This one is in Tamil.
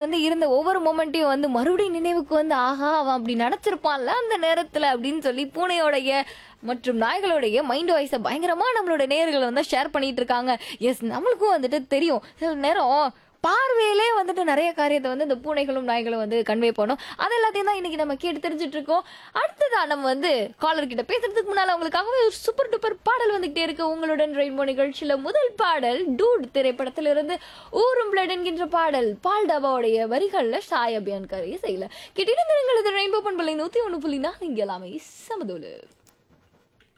வந்து இருந்த ஒவ்வொரு மொமெண்ட்டையும் வந்து மறுபடியும் நினைவுக்கு வந்து ஆஹா அவன் அப்படி நினைச்சிருப்பான்ல அந்த நேரத்துல அப்படின்னு சொல்லி பூனையோடைய மற்றும் நாய்களுடைய மைண்ட் வாய்ஸை பயங்கரமா நம்மளோட நேர்கள் வந்து ஷேர் பண்ணிட்டு இருக்காங்க எஸ் நம்மளுக்கும் வந்துட்டு தெரியும் சில நேரம் பார்வையிலே வந்துட்டு நிறைய காரியத்தை வந்து இந்த பூனைகளும் நாய்களும் வந்து கன்வே பண்ணும் அது எல்லாத்தையும் தான் இன்னைக்கு நம்ம கேட்டு தெரிஞ்சுட்டு இருக்கோம் அடுத்ததா நம்ம வந்து காலர் கிட்ட பேசுறதுக்கு முன்னால உங்களுக்காகவே ஒரு சூப்பர் டூப்பர் பாடல் வந்துகிட்டே இருக்கு உங்களுடன் ரெயின்போ நிகழ்ச்சியில முதல் பாடல் டூட் திரைப்படத்திலிருந்து ஊரும் பிளட் என்கின்ற பாடல் பால் டபாவுடைய வரிகள்ல சாய் அபியான்கர் இசையில கேட்டிருந்த எங்களது ரெயின்போ பண்பலை நூத்தி ஒண்ணு புள்ளி நாலு இங்க எல்லாமே சமதோலு